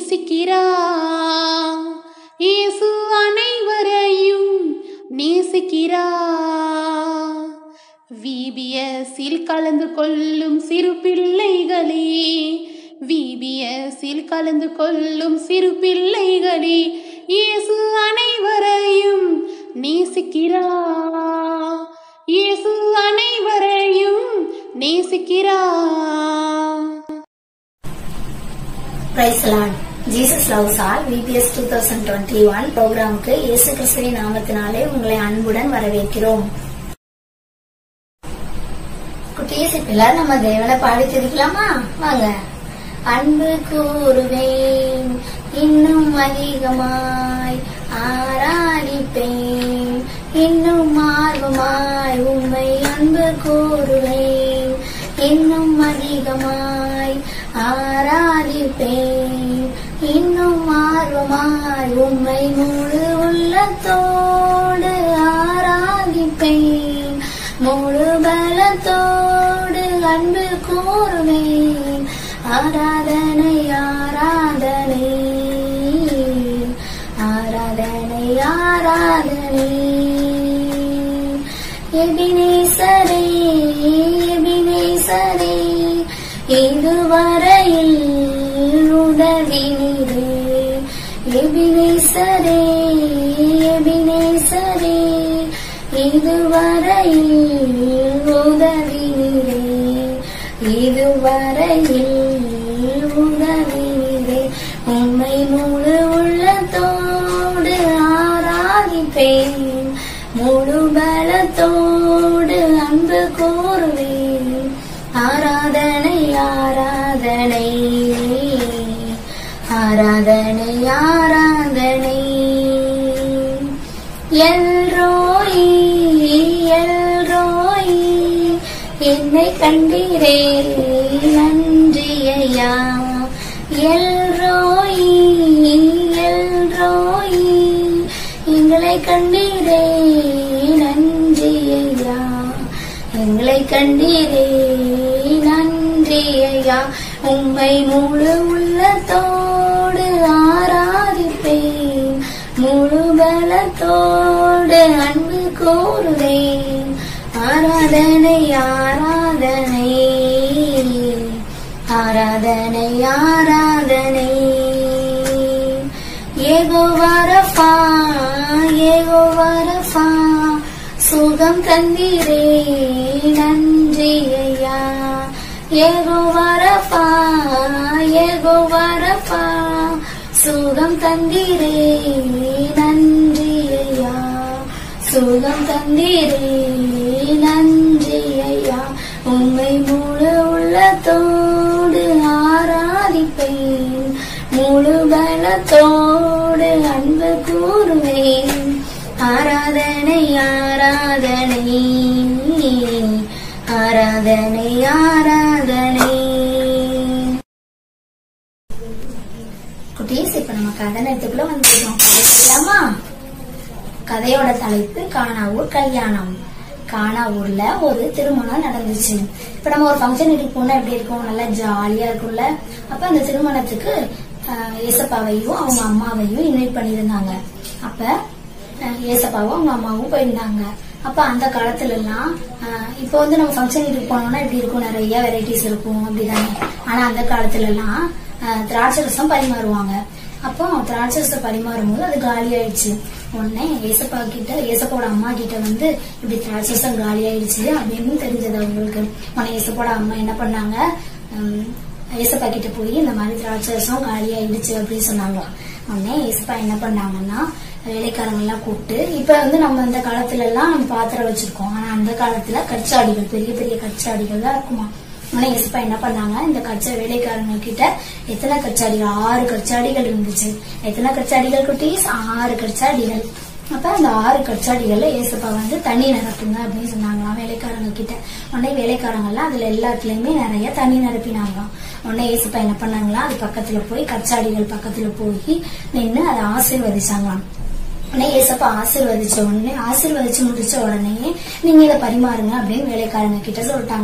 நேசிக்கிறா இயேசு அனைவரையும் நேசிக்கிறா விபிஎஸ்ஸில் கலந்து கொள்ளும் சிறு பிள்ளைகளே விபிஎஸ்ஸில் கலந்து கொள்ளும் சிறு பிள்ளைகளே இயேசு அனைவரையும் நேசிக்கிறா இயேசு அனைவரையும் நேசிக்கிறா praise Lord Jesus loves all VBS two thousand twenty one ப்ரோக்ராமுக்கு இயேசு கிறிஸ்துவின் நாமத்தினாலே உங்களை அன்புடன் வரவேற்கிறோம் குட்டீஸ் இப்ப எல்லாரும் நம்ம தேவனை பாடி தெரிவிக்கலாமா வாங்க அன்பு கூறுவேன் இன்னும் அதிகமாய் ஆராதிப்பேன் இன்னும் ஆர்வமாய் உம்மை அன்பு கூறுவேன் இன்னும் அதிகமாய் ஆராதிப்பேன் இன்னும் ஆர்வமாய் உம்மை முழு உள்ளத்தோடு ஆராதிப்பேன் முழு பலத்தோடு அன்பு கூறுவேன் ஆராதனை ஆராதனை ஆராதனை ஆராதனை எபினேசரே எபினேசரே இதுவரையில் உதவினீரே எபினேசரே எபினேசரே இதுவரையில் உதவினீரே இதுவரையில் உதவினீரே உம்மை முழு உள்ளத்தோடு ஆராதிப்பேன் முழு பலத்தோடு அன்பு கூறுவேன் ஆராதனை ஆராதனை ஆராதனை ஆராதனை எல்ரோயி எல்ரோயி என்னை கண்டீரே நன்றி ஐயா எல்ரோயி எல்ரோயி எங்களை கண்டீரே நன்றி ஐயா எங்களை கண்டீரே நன்றி ஐயா உம்மை முழு உள்ளத்தோடு ஆராதிப்பேன் முழு பலத்தோடு அன்பு கூறுவேன் ஆராதனை ஆராதனை ஆராதனை ஆராதனை ஏகோ வரஃபா ஏகோ வரஃபா சுகம் தந்தீரே நன்றி ஐயா ஏகோ வரஃபா ஏகோ வரஃபா சுகம் தந்தீரே நன்றி ஐயா சுகம் தந்தீரே நன்றி ஐயா உம்மை முழு உள்ளத்தோடு ஆராதிப்பேன் முழு பலத்தோடு அன்பு கூறுவேன் ஆராதனை ஆராதனை ஆராதனை ஆராதனை குட்டீஸ் இப்ப நம்ம கதை நேரத்துக்குள்ள வந்துருக்கோம் கதை கேட்கலாமா கதையோட தலைப்பு காணாவூர் கல்யாணம் காணாவூர்ல ஒரு திருமணம் நடந்துச்சு இப்ப நம்ம ஒரு ஃபங்க்ஷன் வீட்டுக்கு போனா எப்படி இருக்கும் நல்லா ஜாலியா இருக்கும்ல அப்ப அந்த திருமணத்துக்கு ஆஹ், ஏசப்பாவையும் அவங்க அம்மாவையும் இன்வைட் பண்ணியிருந்தாங்க அப்ப ஆஹ், ஏசப்பாவும் அவங்க அம்மாவும் போயிருந்தாங்க அப்ப அந்த காலத்துல எல்லாம் ஆஹ், இப்போ வந்து நம்ம ஃபங்க்ஷன் வீட்டுக்கு போனோம்னா எப்படி இருக்கும் நிறைய வெரைட்டிஸ் இருக்கும் அப்படிதானே ஆனா அந்த காலத்துல எல்லாம் ஆஹ், திராட்சை ரசம் பரிமாறுவாங்க அப்போ திராட்சை ரசம் பரிமாறும் போது அது காலி ஆயிடுச்சு உடனே ஏசப்பா கிட்ட ஏசப்பாவோட அம்மா கிட்ட வந்து இப்படி திராட்சை ரசம் காலி ஆயிடுச்சு அப்படின்னு தெரிஞ்சது அவங்களுக்கு உடனே ஏசப்போட அம்மா என்ன பண்ணாங்க உம், ஏசப்பா கிட்ட போய் இந்த மாதிரி திராட்சை ரசம் காலி ஆயிடுச்சு அப்படின்னு சொன்னாங்க உடனே ஏசப்பா என்ன பண்ணாங்கன்னா வேலைக்காரங்க எல்லாம் கூப்பிட்டு இப்ப வந்து நம்ம அந்த காலத்துல எல்லாம் நம்ம பாத்திரம் வச்சிருக்கோம் ஆனா அந்த காலத்துல கச்சாடிகள் பெரிய பெரிய கச்சாடிகள் தான் இருக்குமா ஆனா எஸ்பா என்ன பண்ணாங்க இந்த கச்சா வேலைக்காரங்க கிட்ட எத்தனை கச்சாடிகள் ஆறு கச்சாடிகள் இருந்துச்சு எத்தனை கச்சாடிகள் குட்டீஸ் ஆறு கச்சாடிகள் அப்ப அந்த ஆறு கச்சாடிகள்ல ஏசப்பா வந்து தண்ணி நிரப்புங்க அப்படின்னு சொன்னாங்களாம் வேலைக்காரங்க கிட்ட உடனே வேலைக்காரங்க எல்லாம் அதுல எல்லாத்துலயுமே நிறைய தண்ணி நிரப்பினாங்களாம் உடனே ஏசப்பா என்ன பண்ணாங்களா அது பக்கத்துல போய் கச்சாடிகள் பக்கத்துல போய் நின்னு அதை ஆசீர்வதிச்சாங்களாம் உடனே ஏசப்பா ஆசீர்வதிச்ச உடனே ஆசீர்வதிச்சு முடிச்ச உடனே நீங்க இதை பரிமாறுங்க அப்படின்னு வேலைக்காரங்க கிட்ட சொல்லிட்டாங்களாம்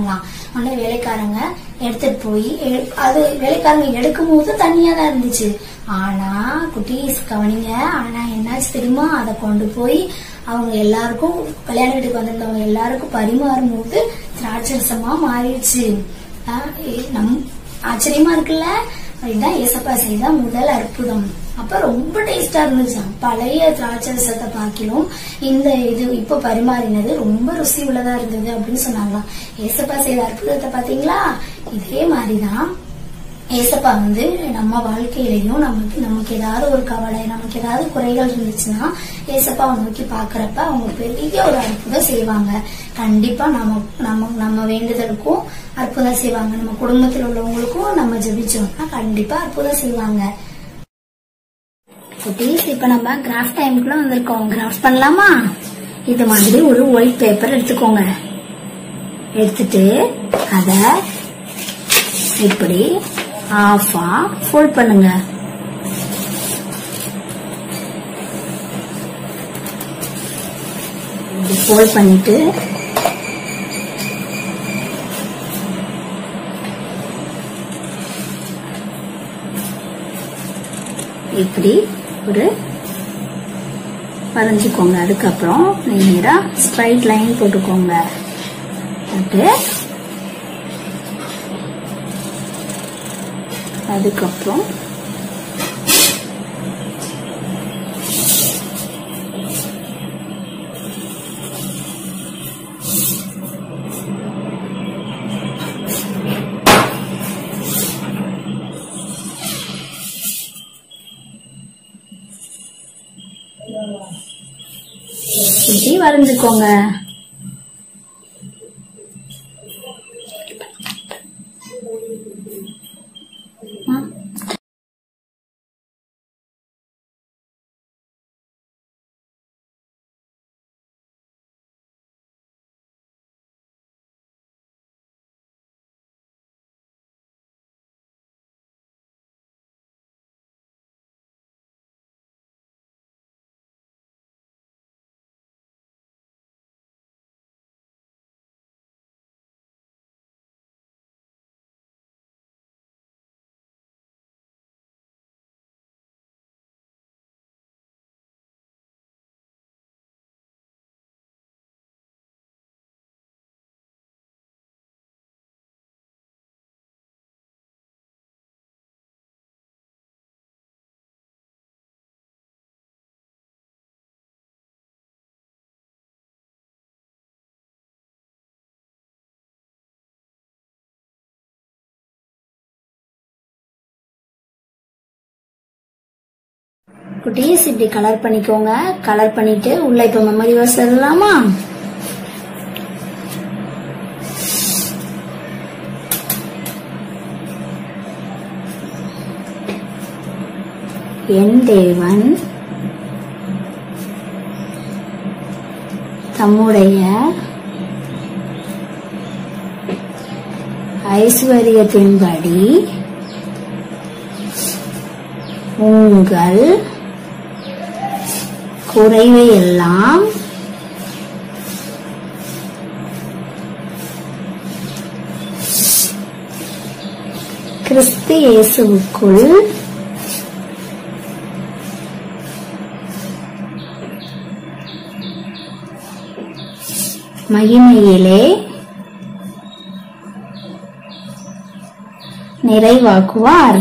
உடனே வேலைக்காரங்க எடுத்துட்டு போய் எ- அது வேலைக்காரங்க எடுக்கும் போது தனியா தான் இருந்துச்சு ஆனா குட்டீஸ் கவனிங்க ஆனா என்னாச்சு தெரியுமா அதை கொண்டு போய் அவங்க எல்லாருக்கும் கல்யாண வீட்டுக்கு வந்திருந்தவங்க எல்லாருக்கும் பரிமாறும் போது திராட்சரசமா மாறிடுச்சு ஆஹ் ஏ- நம் ஆச்சரியமா இருக்குல்ல இதுதான் ஏசப்பா செய்த முதல் அற்புதம் அப்ப ரொம்ப டேஸ்டா இருந்துச்சு பழைய திராட்சை ரசத்தை பார்க்கிலும் இந்த இது இப்ப பரிமாறினது ரொம்ப ருசி உள்ளதா இருந்தது அப்படின்னு சொன்னாங்களாம் ஏசப்பா செய்த அற்புதத்தை பாத்தீங்களா இதே மாதிரிதான் ஏசப்பா வந்து நம்ம வாழ்க்கையிலையும் நமக்கு நமக்கு ஏதாவது ஒரு கவலை நமக்கு ஏதாவது குறைகள் இருந்துச்சுன்னா ஏசப்பாவை நோக்கி பாக்குறப்ப அவங்க பெரிய ஒரு அற்புதம் செய்வாங்க கண்டிப்பா நம்ம நம்ம நம்ம வேண்டுதலுக்கும் அற்புதம் செய்வாங்க நம்ம குடும்பத்தில் உள்ளவங்களுக்கும் நம்ம ஜெபிச்சோம்னா கண்டிப்பா அற்புதம் செய்வாங்க குட்டீஸ் இப்ப நம்ம கிராஃப்ட் டைமுக்குள்ள வந்திருக்கோம் கிராஃப்ட் பண்ணலாமா இது மாதிரி ஒரு ஒயிட் பேப்பர் எடுத்துக்கோங்க எடுத்துட்டு அத இப்படி ஆஃபா ஃபோல்ட் பண்ணுங்க ஃபோல்ட் பண்ணிட்டு இப்படி ஒரு வரைஞ்சுக்கோங்க அதுக்கப்புறம் நேரா ஸ்ட்ரைட் லைன் போட்டுக்கோங்க போட்டு அதுக்கப்புறம் இப்படி வரைஞ்சுக்கோங்க ஆ. குட்டீஸ் இப்படி கலர் பண்ணிக்கோங்க கலர் பண்ணிட்டு உள்ள இப்ப மெமரி வர்ஸ் எழுதலாமா என் தேவன் தம்முடைய ஐஸ்வர்யத்தின்படி உங்கள் குறைவை எல்லாம் கிறிஸ்து இயேசுவுக்குள் மகிமையிலே நிறைவாக்குவார்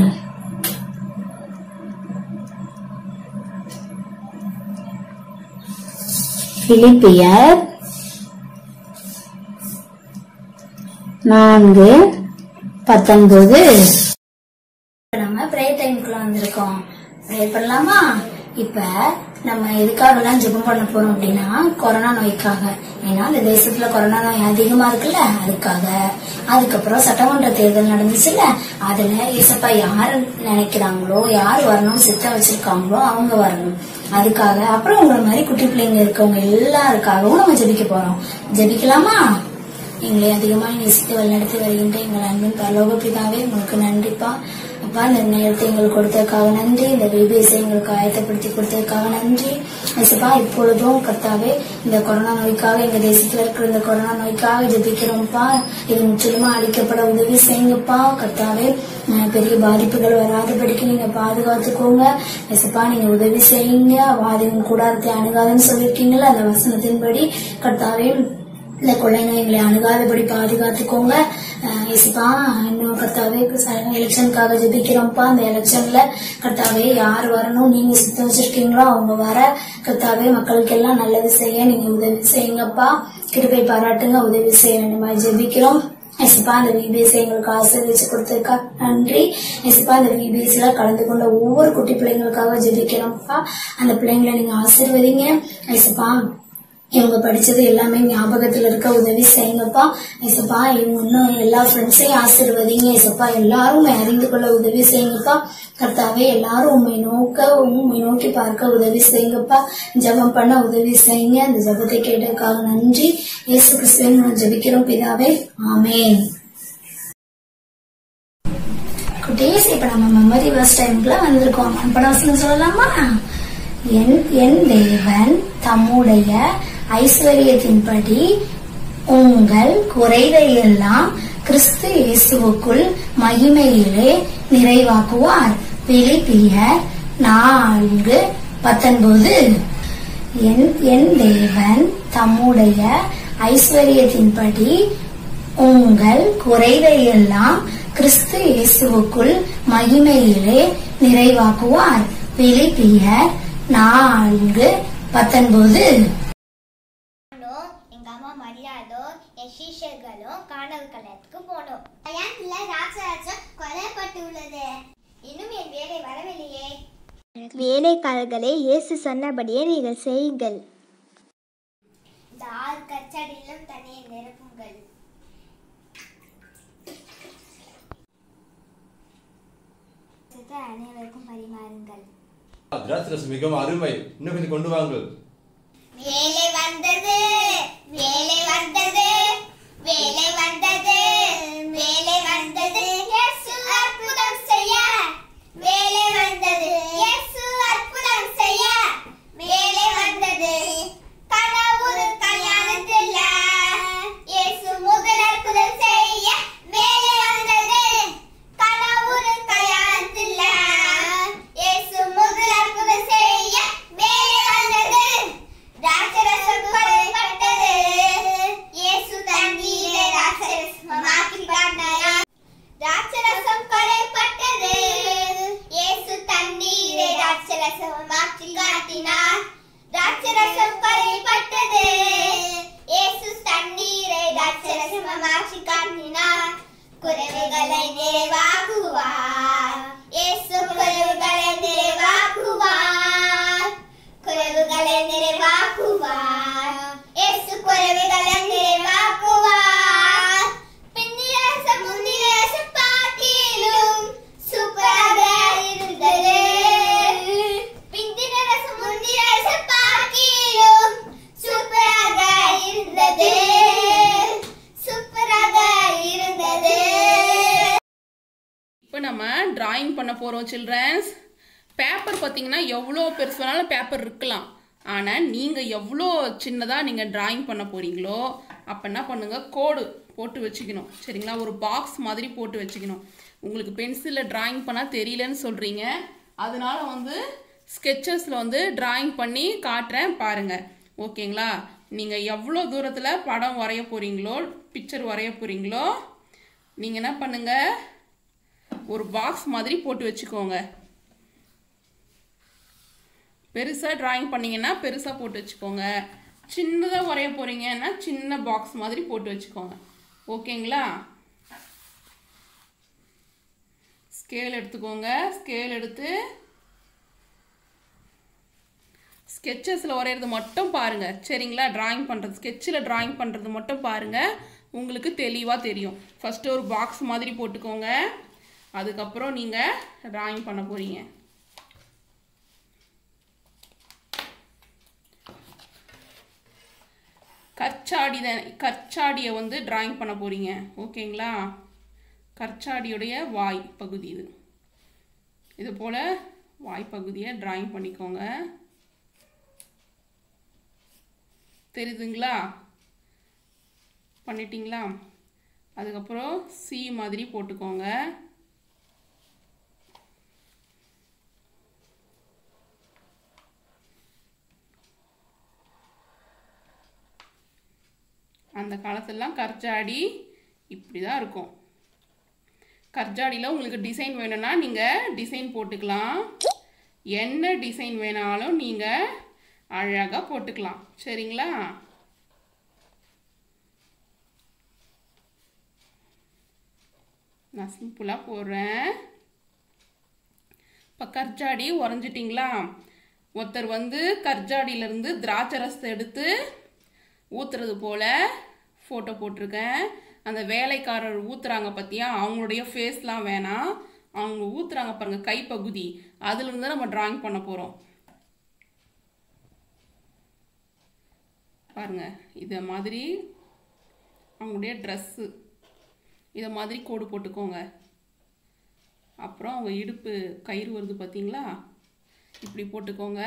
பிலிப்பியர் நான்கு பத்தொன்பது நம்ம ப்ரேயர் டைமுக்குள்ள வந்திருக்கோம் ப்ரேயர் பண்ணலாமா இப்ப நம்ம எதுக்காகலாம் ஜெபம் பண்ண போறோம் அப்படின்னா கொரோனா நோய்க்காக ஏன்னா இந்த தேசத்துல கொரோனா நோய் அதிகமா இருக்குல்ல அதுக்காக அதுக்கப்புறம் சட்டமன்ற தேர்தல் நடந்துச்சுல்ல அதுல ஏசப்பா யாரு நினைக்கிறாங்களோ யார் வரணும்னு சித்தம் வச்சிருக்காங்களோ அவங்க வரணும் அதுக்காக அப்புறம் உங்களை மாதிரி குட்டி பிள்ளைங்க இருக்கவங்க எல்லாருக்காகவும் நம்ம ஜெபிக்க போறோம் ஜெபிக்கலாமா எங்களை அதிகமாக நேசித்து வழிநடத்தி வருகின்ற எங்கள் அன்பின் பரலோக பிதாவே உங்களுக்கு நன்றிப்பா அப்பா இந்த நேரத்தை எங்களுக்கு கொடுத்ததுக்காக நன்றி இந்த விபிஎஸ் எங்களுக்கு ஆயத்தப்படுத்தி கொடுத்ததுக்காக நன்றி ஏசப்பா இப்பொழுதும் கர்த்தாவே இந்த கொரோனா நோய்க்காக எங்க தேசத்துல இருக்கிற இந்த கொரோனா நோய்க்காக ஜெபிக்கிறோம்ப்பா இது முற்றிலுமா அழிக்கப்பட உதவி செய்யுங்கப்பா கர்த்தாவே அஹ் பெரிய பாதிப்புகள் வராதபடிக்கு நீங்க பாதுகாத்துக்கோங்க ஏசப்பா நீங்க உதவி செய்யுங்க வாதின் கூடாரத்தை அணுகாதுன்னு சொல்லியிருக்கீங்கல்ல அந்த வசனத்தின்படி கர்த்தாவே இந்த கொள்ளை நோய்களை அணுகாதபடி பாதுகாத்துக்கோங்க அஹ் இயேசுப்பா இன்னும் கர்த்தாவே எலெக்ஷனுக்காக ஜெபிக்கிறோம்ப்பா அந்த எலெக்ஷன்ல கர்த்தாவே யார் வரணும் நீங்க சுத்தம் வச்சிருக்கீங்களோ அவங்க வர கர்த்தாவே மக்களுக்கு எல்லாம் நல்லது செய்ய நீங்க உதவி செய்யுங்கப்பா கிருபை பாராட்டுங்க உதவி செய்ய வேண்டுமா ஜெபிக்கிறோம் எஸ்ப்பா அந்த விபிஎஸ் எங்களுக்கு ஆசீர்வதிச்சு கொடுத்ததுக்கா நன்றி எஸ்ப்பா அந்த விபிஎஸ்ல கலந்து கொண்ட ஒவ்வொரு குட்டி பிள்ளைங்களுக்காக ஜெபிக்கிறோம்ப்பா அந்த பிள்ளைங்களை நீங்க ஆசீர்வதிங்க எஸ்ப்பா இவங்க படிச்சது எல்லாமே ஞாபகத்துல இருக்க உதவி செய்யுங்கப்பா ஏசப்பா இவங்க இன்னும் எல்லா ஃப்ரெண்ட்ஸையும் ஆசீர்வதிங்க ஏசப்பா எல்லாரும் அறிந்து கொள்ள உதவி செய்யுங்கப்பா கர்த்தாவே எல்லாரும் உண்மை நோக்க உண்மை நோக்கி பார்க்க உதவி செய்யுங்கப்பா ஜெபம் பண்ண உதவி செய்யுங்க அந்த ஜெபத்தை கேட்டதுக்காக நன்றி இயேசு கிறிஸ்துவின் மூலம் ஜெபிக்கிறோம் பிதாவே ஆமென் குட்டீஸ் இப்ப நம்ம மெமரி வர்ஸ் டைம்க்குள்ள வந்திருக்கோம் மனப்பட வசனம் சொல்லலாமா என் என் தேவன் தம்முடைய ஐஸ்வர்யத்தின்படி உங்கள் குறைவையெல்லாம் கிறிஸ்து இயேசுவுக்குள் மகிமையிலே நிறைவாக்குவார் பிலிப்பியர் நான்கு பத்தொன்பது என் என் தேவன் தம்முடைய ஐஸ்வர்யத்தின்படி உங்கள் குறைவையெல்லாம் கிறிஸ்து இயேசுவுக்குள் மகிமையிலே நிறைவாக்குவார் பிலிப்பியர் நான்கு பத்தொன்பது நானும் எங்க அம்மா மரியாதோ என் சீஷர்களும் காணல் கலத்துக்கு போனோம் கல்யாணத்துல ராட்சராட்சம் கொலைப்பட்டுள்ளது இன்னும் என் வேலை வரவில்லையே வேலைக்காரர்களே இயேசு சொன்னபடியே நீங்கள் செய்யுங்கள் இந்த ஆறு கச்சடியிலும் தனியை நிரப்புங்கள் அனைவருக்கும் பரிமாறுங்கள் திராட்சரசம் மிகவும் அருமை இன்னும் கொஞ்சம் கொண்டு வாங்கள் வேலை வந்தது வேலை வந்தது வேலை வந்தது வேலை வந்தது இயேசு அற்புதம் செய்ய வேலை வந்தது இயேசு அற்புதம் செய்ய வேலை வந்தது கனவுரு கல்யாணத்தில் இயேசு முதல் அற்புதம் செய்ய வேலை வந்தது கனவுரு கல்யாணத்தில் இயேசு முதல் அற்புதம் செய்ய வேலை வந்தது ராட்சரசம் கொலைப்பட்டது இயேசு தண்ணீரை ராட்சரசமாக்கி காட்டினார் ராட்சரசம் கொலைப்பட்டது இயேசு தண்ணீரை ராட்சரசமாக்கி காட்டினார் ராட்சரசம் கொலைப்பட்டது இயேசு தண்ணீரை ராட்சரசமாக்கி காட்டினார் குறைவுகளை நிறைவாக்குவார் இயேசு குறைவுகளை நிறைவாக்குவார் குறைவுகளை நிறைவாக்குவார் இயேசு குறைவுகளை நிறைவாக்குவார் பின்னிரச முன்னிரச பாட்டிலும் சூப்பராக இருந்தது பின்னிரச முன்னிரச பாட்டிலும் சூப்பராக இருந்தது சூப்பராக இருந்தது இப்போ நம்ம டிராயிங் பண்ண போகிறோம் சில்ட்ரன்ஸ் பேப்பர் பார்த்தீங்கன்னா எவ்வளோ பெருசு வேணாலும் பேப்பர் இருக்கலாம் ஆனால் நீங்கள் எவ்வளோ சின்னதாக நீங்கள் டிராயிங் பண்ண போகிறீங்களோ அப்போ என்ன பண்ணுங்கள் கோடு போட்டு வச்சுக்கணும் சரிங்களா ஒரு பாக்ஸ் மாதிரி போட்டு வச்சுக்கணும் உங்களுக்கு பென்சிலில் டிராயிங் பண்ணால் தெரியலன்னு சொல்கிறீங்க அதனால வந்து ஸ்கெச்சஸில் வந்து டிராயிங் பண்ணி காட்டுறேன் பாருங்கள் ஓகேங்களா நீங்கள் எவ்வளோ தூரத்தில் படம் வரைய போகிறீங்களோ பிக்சர் வரைய போகிறீங்களோ நீங்கள் என்ன பண்ணுங்கள் ஒரு பாக்ஸ் மாதிரி போட்டு வச்சுக்கோங்க பெருசாக டிராயிங் பண்ணீங்கன்னா பெருசாக போட்டு வச்சுக்கோங்க சின்னதாக வரைய போகிறீங்கன்னா சின்ன பாக்ஸ் மாதிரி போட்டு வச்சுக்கோங்க ஓகேங்களா ஸ்கேல் எடுத்துக்கோங்க ஸ்கேல் எடுத்து ஸ்கெச்சஸில் வரைகிறது மட்டும் பாருங்கள் சரிங்களா டிராயிங் பண்ணுறது ஸ்கெட்சில் டிராயிங் பண்ணுறது மட்டும் பாருங்கள் உங்களுக்கு தெளிவாக தெரியும் ஃபஸ்ட்டு ஒரு பாக்ஸ் மாதிரி போட்டுக்கோங்க அதுக்கப்புறம் நீங்கள் டிராயிங் பண்ண போகிறீங்க கற்சாடி தான் கற்சாடியை வந்து டிராயிங் பண்ண போகிறீங்க ஓகேங்களா கற்சாடியுடைய வாய் பகுதி இது இது போல் வாய்ப்பகுதியை டிராயிங் பண்ணிக்கோங்க தெரியுதுங்களா பண்ணிட்டீங்களா அதுக்கப்புறம் சி மாதிரி போட்டுக்கோங்க அந்த காலத்துலலாம் கற்சாடி இப்படி தான் இருக்கும் கற்சாடியில் உங்களுக்கு டிசைன் வேணும்னா நீங்கள் டிசைன் போட்டுக்கலாம் என்ன டிசைன் வேணாலும் நீங்கள் அழகாக போட்டுக்கலாம் சரிங்களா நான் சிம்பிளாக போடுறேன் இப்போ கற்சாடி உறைஞ்சிட்டிங்களா ஒருத்தர் வந்து கற்சாடியிலேருந்து திராட்சை ரசத்தை எடுத்து ஊற்றுறது போல் ஃபோட்டோ போட்டிருக்கேன் அந்த வேலைக்காரர் ஊற்றுறாங்க பார்த்தியா அவங்களுடைய ஃபேஸ்லாம் வேணாம் அவங்க ஊற்றுறாங்க பாருங்கள் கைப்பகுதி அதுலேருந்து நம்ம டிராயிங் பண்ண போகிறோம் பாருங்க இதை மாதிரி அவங்களுடைய ட்ரெஸ்ஸு இதை மாதிரி கோடு போட்டுக்கோங்க அப்புறம் அவங்க இடுப்பு கயிறு வருது பார்த்தீங்களா இப்படி போட்டுக்கோங்க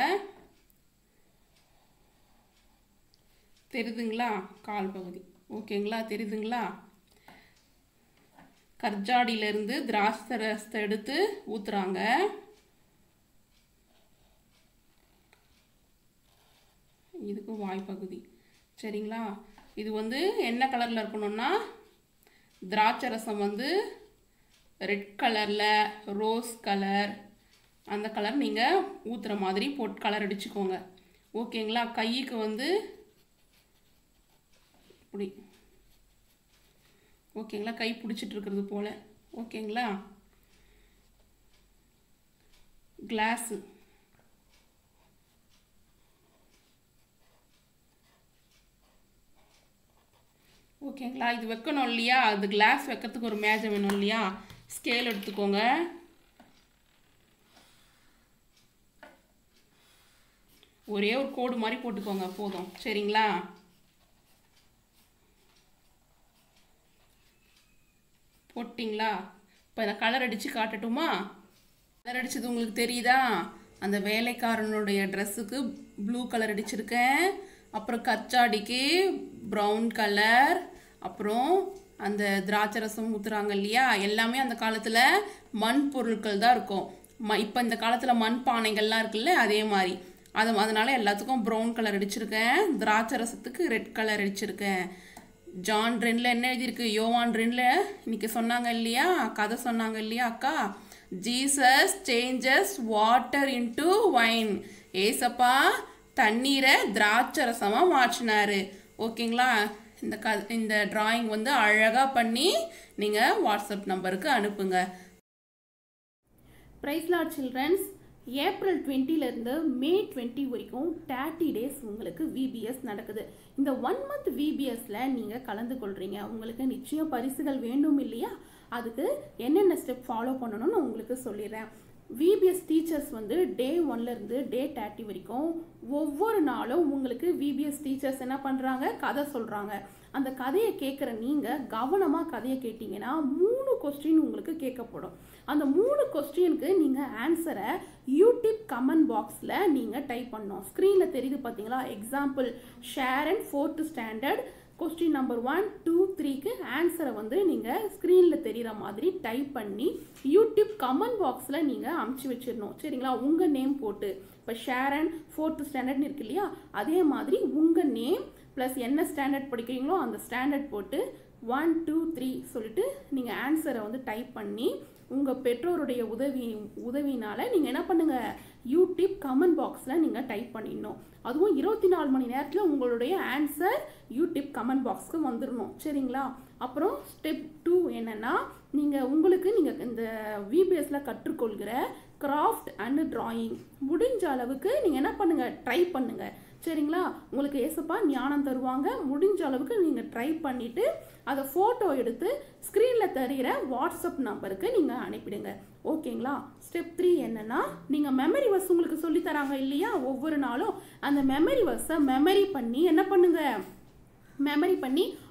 தெரியுதுங்களா கால் பகுதி ஓகேங்களா தெரியுதுங்களா கர்ஜாடியிலேருந்து திராட்சை ரசத்தை எடுத்து ஊற்றுறாங்க இதுக்கு வாய்ப்பகுதி சரிங்களா இது வந்து என்ன கலரில் இருக்கணும்னா திராட்சை ரசம் வந்து ரெட் கலரில் ரோஸ் கலர் அந்த கலர் நீங்கள் ஊற்றுற மாதிரி போட் கலர் அடிச்சுக்கோங்க ஓகேங்களா கைக்கு வந்து இப்படி ஓகேங்களா கை பிடிச்சிட்டு இருக்கிறது போல் ஓகேங்களா கிளாஸு ஓகேங்களா இது வைக்கணும் இல்லையா அது கிளாஸ் வைக்கிறதுக்கு ஒரு மேஜை வேணும் இல்லையா ஸ்கேல் எடுத்துக்கோங்க ஒரே ஒரு கோடு மாதிரி போட்டுக்கோங்க போதும் சரிங்களா போட்டிங்களா இப்போ நான் கலர் அடித்து காட்டட்டுமா கலர் அடித்தது உங்களுக்கு தெரியுதா அந்த வேலைக்காரனுடைய ட்ரெஸ்ஸுக்கு ப்ளூ கலர் அடிச்சிருக்கேன் அப்புறம் கச்சாடிக்கு ப்ரௌன் கலர் அப்புறம் அந்த திராட்சை ரசம் ஊற்றுறாங்க இல்லையா எல்லாமே அந்த காலத்தில் மண் பொருட்கள் தான் இருக்கும் ம இப்போ இந்த காலத்தில் மண் பானைகள்லாம் இருக்குல்ல அதே மாதிரி அது அதனால எல்லாத்துக்கும் ப்ரௌன் கலர் அடிச்சிருக்கேன் திராட்சை ரசத்துக்கு ரெட் கலர் அடிச்சிருக்கேன் ஜான் ரென்ல என்ன எழுதியிருக்கு யோவான் ரென்ல இன்னைக்கு சொன்னாங்க இல்லையா கதை சொன்னாங்க இல்லையா அக்கா Jesus changes water into wine ஏசப்பா தண்ணீரை திராட்சை ரசமாக மாற்றினாரு ஓகேங்களா இந்த க இந்த டிராயிங் வந்து அழகாக பண்ணி நீங்கள் வாட்ஸ்அப் நம்பருக்கு அனுப்புங்க பிரைஸ் லாட் சில்ட்ரன்ஸ் ஏப்ரல் டுவெண்ட்டிலேருந்து மே டுவெண்ட்டி வரைக்கும் தேர்ட்டி டேஸ் உங்களுக்கு விபிஎஸ் நடக்குது இந்த ஒன் மந்த் விபிஎஸ்ல நீங்கள் கலந்து கொள்றீங்க உங்களுக்கு நிச்சயம் பரிசுகள் வேண்டும் இல்லையா அதுக்கு என்னென்ன ஸ்டெப் ஃபாலோ பண்ணணும்னு உங்களுக்கு சொல்லிடுறேன் விபிஎஸ் டீச்சர்ஸ் வந்து டே ஒன்லேருந்து டே தேர்ட்டி வரைக்கும் ஒவ்வொரு நாளும் உங்களுக்கு விபிஎஸ் டீச்சர்ஸ் என்ன பண்ணுறாங்க கதை சொல்கிறாங்க அந்த கதையை கேட்குற நீங்கள் கவனமாக கதையை கேட்டிங்கன்னா மூணு கொஸ்டின் உங்களுக்கு கேட்கப்படும் அந்த மூணு கொஸ்டினுக்கு நீங்கள் ஆன்சரை யூடியூப் கமெண்ட் பாக்ஸில் நீங்கள் டைப் பண்ணணும் ஸ்க்ரீனில் தெரியுது பார்த்தீங்களா example share and fourth standard question number one two த்ரீக்கு ஆன்சரை வந்து நீங்கள் ஸ்க்ரீனில் தெரிகிற மாதிரி டைப் பண்ணி யூடியூப் கமெண்ட் பாக்ஸில் நீங்கள் அமுச்சு வச்சிடணும் சரிங்களா உங்கள் நேம் போட்டு இப்போ ஷேரன் ஃபோர்த்து ஸ்டாண்டர்ட்னு இருக்கு இல்லையா அதே மாதிரி உங்கள் நேம் ப்ளஸ் என்ன ஸ்டாண்டர்ட் படிக்கிறீங்களோ அந்த ஸ்டாண்டர்ட் போட்டு ஒன் டூ த்ரீ சொல்லிட்டு நீங்கள் ஆன்சரை வந்து டைப் பண்ணி உங்கள் பெற்றோருடைய உதவி உதவினால் நீங்கள் என்ன பண்ணுங்கள் யூடியூப் கமெண்ட் பாக்ஸில் நீங்கள் டைப் பண்ணிடணும் அதுவும் இருபத்தி நாலு மணி நேரத்தில் உங்களுடைய ஆன்சர் யூடியூப் கமெண்ட் பாக்ஸ்க்கு வந்துடணும் சரிங்களா அப்புறம் ஸ்டெப் டூ என்னென்னா நீங்கள் உங்களுக்கு நீங்கள் இந்த விபிஎஸ்ல கற்றுக்கொள்கிற கிராஃப்ட் அண்ட் டிராயிங் முடிஞ்ச அளவுக்கு நீங்கள் என்ன பண்ணுங்கள் ட்ரை பண்ணுங்கள் சரிங்களா உங்களுக்கு ஏசப்பா ஞானம் தருவாங்க முடிஞ்ச அளவுக்கு நீங்கள் ட்ரை பண்ணிவிட்டு அதை ஃபோட்டோ எடுத்து ஸ்க்ரீனில் தெரிகிற வாட்ஸ்அப் நம்பருக்கு நீங்கள் அனுப்பிடுங்க ஓகேங்களா ஸ்டெப் த்ரீ என்னென்னா நீங்கள் மெமரி வர்ஸ் உங்களுக்கு சொல்லி தராங்க இல்லையா ஒவ்வொரு நாளும் அந்த மெமரி வர்ஸை மெமரி பண்ணி என்ன பண்ணுங்க மெமரி பண்ணி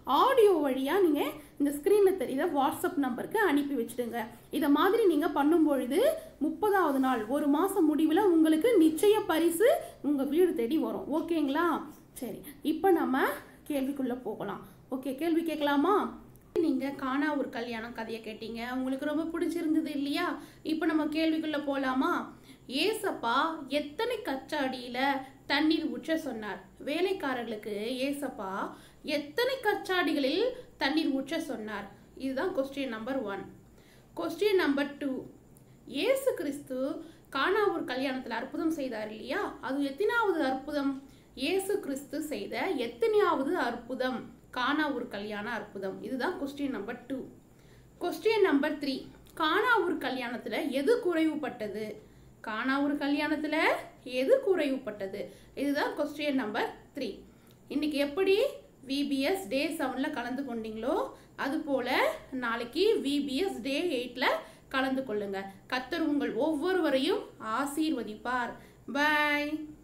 ஆடியோ வழியாக நீங்கள் இந்த ஸ்க்ரீனில் தெரியுற வாட்ஸ்அப் நம்பருக்கு அனுப்பி வச்சுடுங்க இதை மாதிரி நீங்கள் பண்ணும்பொழுது முப்பதாவது நாள் ஒரு மாதம் முடிவில் உங்களுக்கு நிச்சய பரிசு உங்கள் வீடு தேடி வரும் ஓகேங்களா சரி இப்போ நம்ம கேள்விக்குள்ளே போகலாம் ஓகே கேள்வி கேட்கலாமா நீங்கள் காணா ஒரு கல்யாணம் கதையை கேட்டீங்க உங்களுக்கு ரொம்ப பிடிச்சிருந்தது இல்லையா இப்போ நம்ம கேள்விக்குள்ளே போகலாமா ஏசப்பா எத்தனை கச்சாடியில் தண்ணீர் ஊற்ற சொன்னார் வேலைக்காரர்களுக்கு ஏசப்பா எத்தனை கச்சாடிகளில் தண்ணீர் ஊற்ற சொன்னார் இதுதான் question number one question number two இயேசு கிறிஸ்து கானாவூர் கல்யாணத்தில் அற்புதம் செய்தார் இல்லையா அது எத்தனாவது அற்புதம் இயேசு கிறிஸ்து செய்த எத்தனையாவது அற்புதம் கானாவூர் கல்யாண அற்புதம் இதுதான் question number two question number three கானாவூர் கல்யாணத்தில் எது குறைவுபட்டது கானாவூர் கல்யாணத்தில் எது குறைவுபட்டது இதுதான் கொஸ்டின் நம்பர் த்ரீ இன்னைக்கு எப்படி விபிஎஸ் டே செவனில் கலந்து கொண்டீங்களோ அதுபோல் நாளைக்கு விபிஎஸ் டே எயிட்டில் கலந்து கொள்ளுங்க கத்தர் உங்கள் ஒவ்வொருவரையும் ஆசீர்வதிப்பார் பாய்